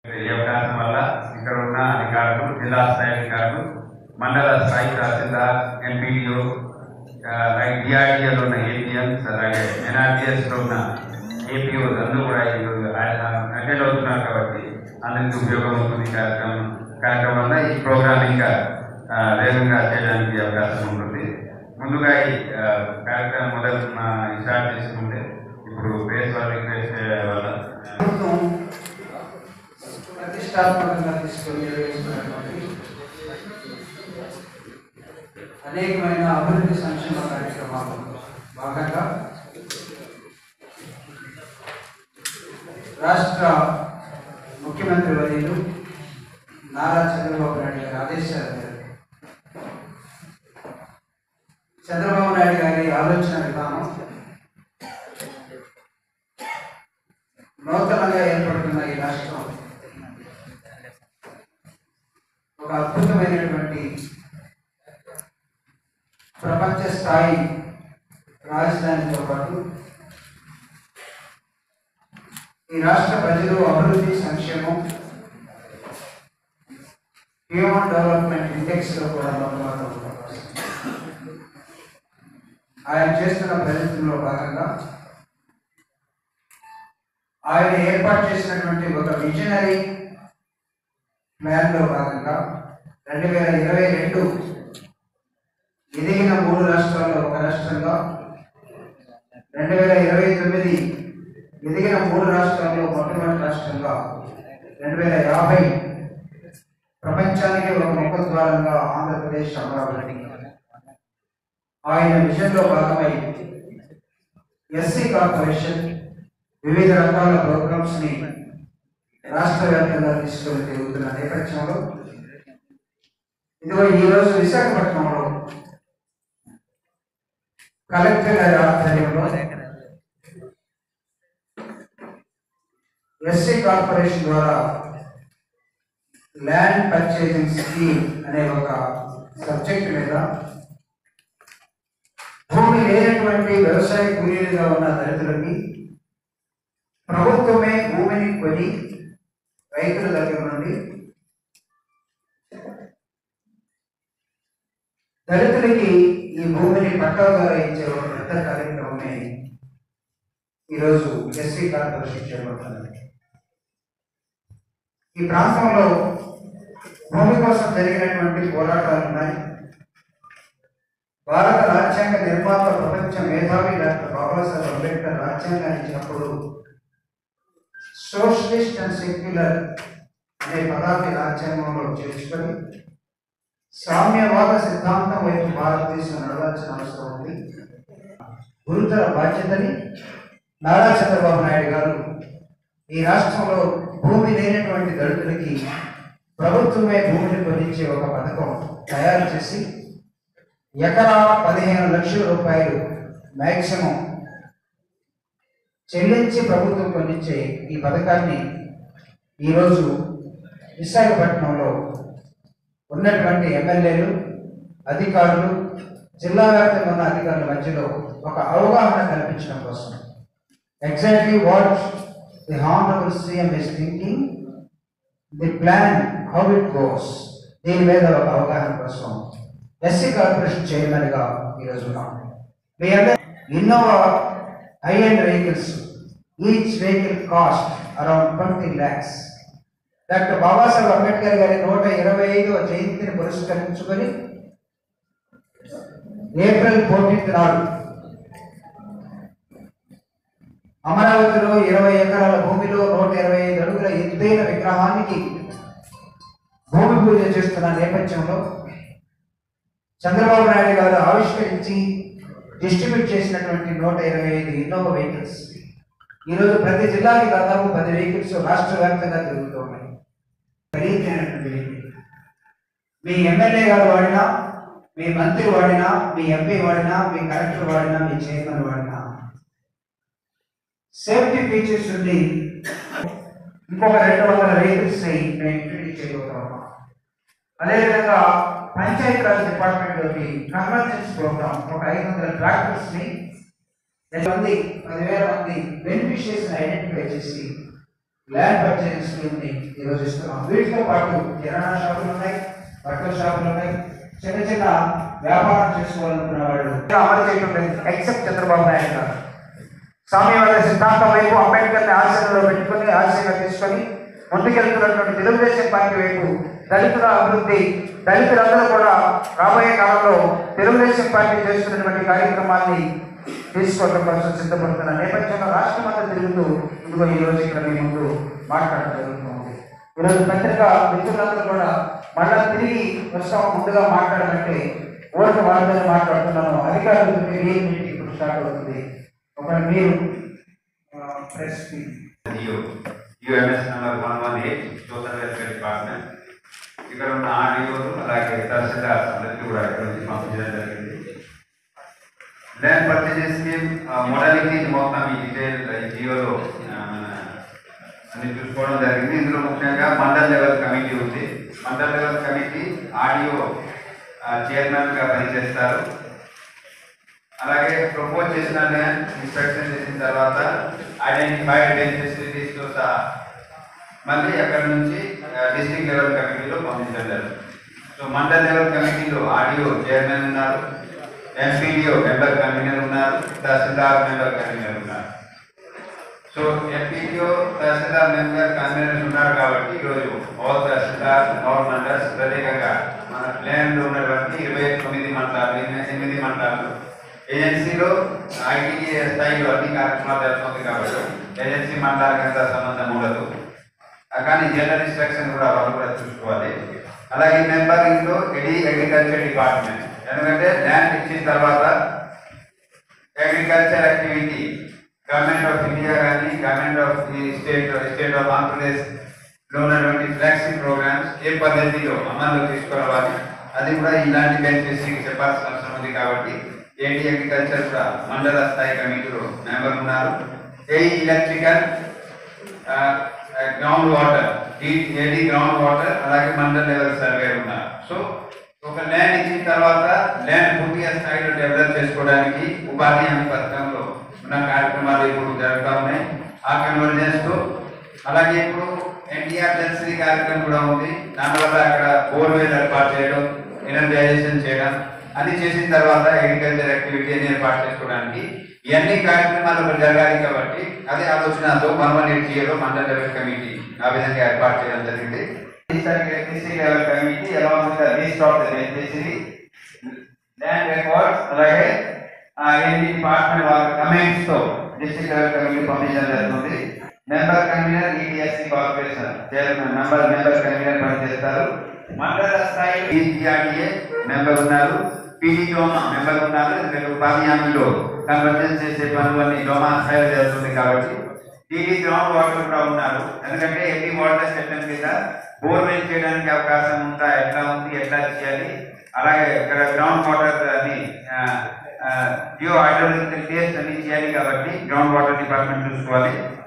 ఈ అవకాశం వల్ల ఇక్కడ ఉన్న అధికారులు జిల్లా స్థాయి అధికారులు మండల స్థాయి తహసీల్దార్ ఎంపీడీఓ డిఆర్డిఎల్ ఉన్న ఏపీఎంస్ అలాగే ఎన్ఆర్టీఎస్ లో ఉన్న ఏపీఓస్ అందరూ కూడా ఈరోజు అటెండ్ అవుతున్నారు కాబట్టి అందరికీ ఉపయోగం అవుతుంది ఈ కార్యక్రమం కార్యక్రమం వల్ల ఈ ప్రోగ్రామ్ ఇంకా ఆ, వేగంగా చేయడానికి అవకాశం ఉంటుంది ముందుగా ఈ ఆ, కార్యక్రమం మొదలు మా స్టార్ట్ చేసుకుంటే ఇప్పుడు బేస్ వాళ్ళ రిక్వెస్ట్ వల్ల ప్రభుత్వం ప్రతిష్టాత్మకంగా తీసుకొని నిర్వహిస్తున్నటువంటి అనేకమైన అభివృద్ధి సంక్షేమ కార్యక్రమాలు భాగంగా రాష్ట్ర ముఖ్యమంత్రి వర్యులు నారా చంద్రబాబు నాయుడు గారి ఆదేశాల మేరకు చంద్రబాబు నాయుడు గారి ఆలోచన విధానం నూతనంగా ఏర్పడుతున్న ఈ రాష్ట్రం ఒక అద్భుతమైనటువంటి ప్రపంచ స్థాయి రాజధానితో పాటు ఈ రాష్ట్ర ప్రజలు అభివృద్ధి సంక్షేమం హ్యూమన్ డెవలప్మెంట్ ఇండెక్స్ లో కూడా మొట్టమొదటి ఉంటారు. ఆయన చేస్తున్న ప్రయత్నంలో భాగంగా ఆయన ఏర్పాటు చేసినటువంటి ఒక విజనరీ ప్లాన్ లో భాగంగా రెండు వేల ఇరవై రెండు ఎదిగిన మూడు రాష్ట్రాల్లో ఒక రాష్ట్రంగా రెండు వేల ఇరవై తొమ్మిది ఎదిగిన మూడు రాష్ట్రాల్లో మొట్టమొదటి రాష్ట్రంగా రెండు వేల యాభై ప్రపంచానికి ఒక ముఖద్వారంగా ఆంధ్రప్రదేశ్ అమరావతి ఆయన విజన్లో భాగమై ఎస్సీ కార్పొరేషన్ వివిధ రకాల ప్రోగ్రామ్స్ ని రాష్ట్ర వ్యాప్తంగా తీసుకొని తిరుగుతున్న నేపథ్యంలో ఇదిగో ఈ రోజు విశాఖపట్నంలో కలెక్టర్ గారి ఆధ్వర్యంలో ఎస్సీ కార్పొరేషన్ ద్వారా ల్యాండ్ పర్చేసింగ్ స్కీమ్ అనే ఒక సబ్జెక్ట్ మీద భూమి లేనటువంటి వ్యవసాయ కూలీలుగా ఉన్న దళితులకి ప్రభుత్వమే భూమిని కొని రైతుల దగ్గర నుండి దళితులకి ఈ భూమిని పట్టాగా ఇచ్చే ఒక పెద్ద కార్యక్రమమే ఈరోజు ఎస్సీ కార్పొరేషన్ చేపడుతున్నది ఈ ప్రాంతంలో భూమి కోసం జరిగినటువంటి పోరాటాలు ఉన్నాయి భారత రాజ్యాంగ నిర్మాత ప్రపంచ మేధావి డాక్టర్ బాబాసాహెబ్ అంబేద్కర్ రాజ్యాంగాన్ని ఇచ్చినప్పుడు సోషలిస్ట్ అండ్ సెక్యులర్ అనే పదాన్ని రాజ్యాంగంలో చేర్చుకొని సామ్యవాద సిద్ధాంతం వైపు భారతదేశం నడవాల్సిన అవసరం ఉంది గురుతర బాధ్యతని నారా చంద్రబాబు నాయుడు గారు ఈ రాష్ట్రంలో భూమి లేనటువంటి దళితులకి ప్రభుత్వమే భూమిని పొందించే ఒక పథకం తయారు చేసి ఎకరా పదిహేను లక్షల రూపాయలు మ్యాక్సిమం చెల్లించి ప్రభుత్వం పొందించే ఈ పథకాన్ని ఈరోజు విశాఖపట్నంలో ఉన్నటువంటి ఎమ్మెల్యేలు అధికారులు జిల్లా వ్యాప్తంగా ఉన్న అధికారుల మధ్యలో ఒక అవగాహన కల్పించడం కోసం exactly what the honourable CM is thinking the plan how it goes దీని మీద ఒక అవగాహన కోసం ఎస్సీ కార్పొరేషన్ చైర్మన్ గా ఈరోజు ఉన్నాం మీ అందరూ Innova high and vehicles each vehicle cost around twenty lakhs doctor Babasaheb Ambedkar గారి నూట ఇరవై ఐదవ జయంతిని పురస్కరించుకొని ఏప్రిల్ ఫోర్టీన్త్ నాడు అమరావతిలో ఇరవై ఎకరాల భూమిలో నూట ఇరవై ఐదు అడుగుల ఎత్తైన విగ్రహానికి భూమి పూజ చేస్తున్న నేపథ్యంలో చంద్రబాబు నాయుడు గారు ఆవిష్కరించి డిస్ట్రిబ్యూట్ చేసినటువంటి నూట ఇరవై ఐదు ఇన్నోవా వెహికల్స్ ఈరోజు ప్రతి జిల్లాకి దాదాపు పది వెహికల్స్ రాష్ట్ర వ్యాప్తంగా తిరుగుతూ ఉన్నాయి ఖరీదైనటువంటి వెహికల్ మీ ఎమ్మెల్యే గారు వాడినా మీ మంత్రి వాడినా మీ ఎంపీ వాడినా మీ కలెక్టర్ వాడినా మీ చైర్మన్ వాడినా సేఫ్టీ ఫీచర్స్ ఉండి ఇంకొక రెండు వందల వెహికల్స్ మేము ఇంట్రడ్యూస్ చేయబోతున్నాం అదేవిధంగా పంచాయత్ రాజ్ డిపార్ట్మెంట్ లోకి కన్వర్జెన్స్ ప్రోగ్రామ్ ఒక ఐదు వందల ట్రాక్టర్స్ ని మంది పదివేల మంది బెనిఫిషియర్స్ ఐడెంటిఫై చేసి ల్యాండ్ పర్చేజ్ స్కీమ్ ని ఈరోజు ఇస్తున్నాం వీటితో పాటు కిరాణా షాపులు ఉన్నాయి బట్టల షాపులు ఉన్నాయి చిన్న చిన్న వ్యాపారం చేసుకోవాలనుకున్న వాళ్ళు అమలు చేయడం లేదు ఎక్సెప్ట్ చంద్రబాబు నాయుడు గారు స్వామివారి సిద్ధాంతం వైపు అంబేద్కర్ని ఆశయంలో పెట్టుకుని ఆశయంగా తీసుకొని ముందుకెళ్తున్నటువంటి తెలుగుదేశం పార్టీ వైపు దళితుల అభివృద్ధి దళితులందరూ కూడా రాబోయే కాలంలో తెలుగుదేశం పార్టీ చేస్తున్నటువంటి కార్యక్రమాన్ని తీసుకోవడం కోసం సిద్ధపడుతున్న నేపథ్యంలో రాష్ట్రం అంతా తిరుగుతూ ఇదిగో ఈ రోజు ఇక్కడ మీ ముందు మాట్లాడడం జరుగుతుంది ఈరోజు పత్రిక మిత్రులందరూ కూడా మళ్ళా తిరిగి వస్తాం ముందుగా మాట్లాడాలంటే ఓటు వాళ్ళతో మాట్లాడుతున్నాను అధికారులతో మీరు ఏం మీటింగ్ ఇప్పుడు స్టార్ట్ అవుతుంది ఒక మీరు press U UMS number one one eight social welfare department ఇక్కడ ఉన్న ఆడియోలు అలాగే తహసీల్దార్ అందరికీ కూడా ఇక్కడ నుంచి పంపించడం జరిగింది ల్యాండ్ పర్చేజ్ స్కీమ్ మోడలిటీ మొత్తం ఈ డీటెయిల్ ఈ జియోలో అన్ని చూసుకోవడం జరిగింది ఇందులో ముఖ్యంగా మండల్ లెవెల్ కమిటీ ఉంది mandal level committee RDO chairman గా పనిచేస్తారు అలాగే ప్రపోజ్ చేసిన ల్యాండ్ ఇన్స్పెక్షన్ చేసిన తర్వాత ఐడెంటిఫైడ్ ఫెసిలిటీస్ తో సహా మళ్ళీ అక్కడ నుంచి డిస్ట్రిక్ట్ లెవెల్ కమిటీలో పంపించడం జరుగుతుంది సో మండల్ లెవెల్ కమిటీలో ఆడియో చైర్మన్ ఉన్నారు ఎంపీడీఓ మెంబర్ కన్వీనర్ ఉన్నారు తహసీల్దార్ మెంబర్ కన్వీనర్ ఉన్నారు so MPDO tahsildar member conveners ఉన్నారు కాబట్టి ఈరోజు ఆల్ తహసీల్దార్ ఆల్ మండల్స్ ప్రత్యేకంగా మన ప్లాన్ లో ఉన్నటువంటి ఇరవై తొమ్మిది మండలాలు ఎనిమిది ఎనిమిది మండలాలు ఏజెన్సీలో ఐటీడీ స్థాయిలో అన్ని కార్యక్రమాలు జరుగుతుంది కాబట్టి ఏజెన్సీ మండలాలకు అంత సంబంధం ఉండదు ఆ కానీ జనరల్ ఇన్స్ట్రక్షన్ కూడా వాళ్ళు కూడా చూసుకోవాలి అలాగే మెంబరింగ్ లో ఎడి అగ్రికల్చర్ డిపార్ట్మెంట్ ఎందుకంటే ల్యాండ్ ఇచ్చిన తర్వాత agriculture activity government of India కానీ government of the state state of Andhra Pradesh లో ఉన్నటువంటి ఫ్లాగ్షిప్ ప్రోగ్రామ్స్ ఏ పద్ధతిలో అమల్లో తీసుకురావాలి అది కూడా ఇలాంటి బెనిఫిషరీకి చెప్పాల్సిన అవసరం ఉంది కాబట్టి ఏడి అగ్రికల్చర్ కూడా మండల స్థాయి కమిటీలో మెంబర్ ఉన్నారు ఏ electrical ground water AD ground water అలాగే మండల లెవెల్ సర్వే ఉన్నారు సో ఒక ల్యాండ్ ఇచ్చిన తర్వాత ల్యాండ్ పూర్తిగా స్థాయిలో డెవలప్ చేసుకోవడానికి ఉపాధి హామీ పథకంలో ఉన్న కార్యక్రమాలు ఇప్పుడు జరుగుతూ ఉన్నాయి ఆ కన్వర్జెన్స్ తో అలాగే ఇప్పుడు ఎన్టీఆర్ జన్సరీ కార్యక్రమం కూడా ఉంది దానివల్ల అక్కడ బోర్వెల్ ఏర్పాటు చేయడం ఎనర్జైజేషన్ చేయడం అది చేసిన తర్వాత అగ్రికల్చర్ యాక్టివిటీ అని ఏర్పాటు చేసుకోవడానికి ఇవన్నీ కార్యక్రమాలు ఇక్కడ జరగాలి కాబట్టి అదే ఆలోచనతో వన్ వన్ ఎయిట్ జీరో మండల లెవెల్ కమిటీ ఆ విధంగా ఏర్పాటు చేయడం జరిగింది district level committee along with list of the beneficiary land records అలాగే ఆ ఎన్ని డిపార్ట్మెంట్ వాళ్ళ కమెంట్స్ తో డిస్ట్రిక్ట్ లెవెల్ కమిటీ పంపించడం జరుగుతుంది member convener EDSC corporation chairman member member convener పనిచేస్తారు మండల స్థాయిలో ఈఆర్డీఏ మెంబర్ ఉన్నారు పీడీ డోమా మెంబర్ ఉన్నారు ఎందుకంటే ఉపాధి హామీలో కన్వర్జెన్స్ చేసే పనులన్నీ డోమా స్థాయిలో జరుగుతుంది కాబట్టి టీడీ గ్రౌండ్ వాటర్ కూడా ఉన్నారు ఎందుకంటే ఎన్ని వాటర్ చట్టం కింద బోర్వెల్ చేయడానికి అవకాశం ఉందా ఎట్లా ఉంది ఎట్లా చేయాలి అలాగే ఇక్కడ గ్రౌండ్ వాటర్ అని జియో హైడ్రోలజికల్ టేస్ట్ అన్ని చేయాలి కాబట్టి గ్రౌండ్ వాటర్ డిపార్ట్మెంట్ చూసుకోవాలి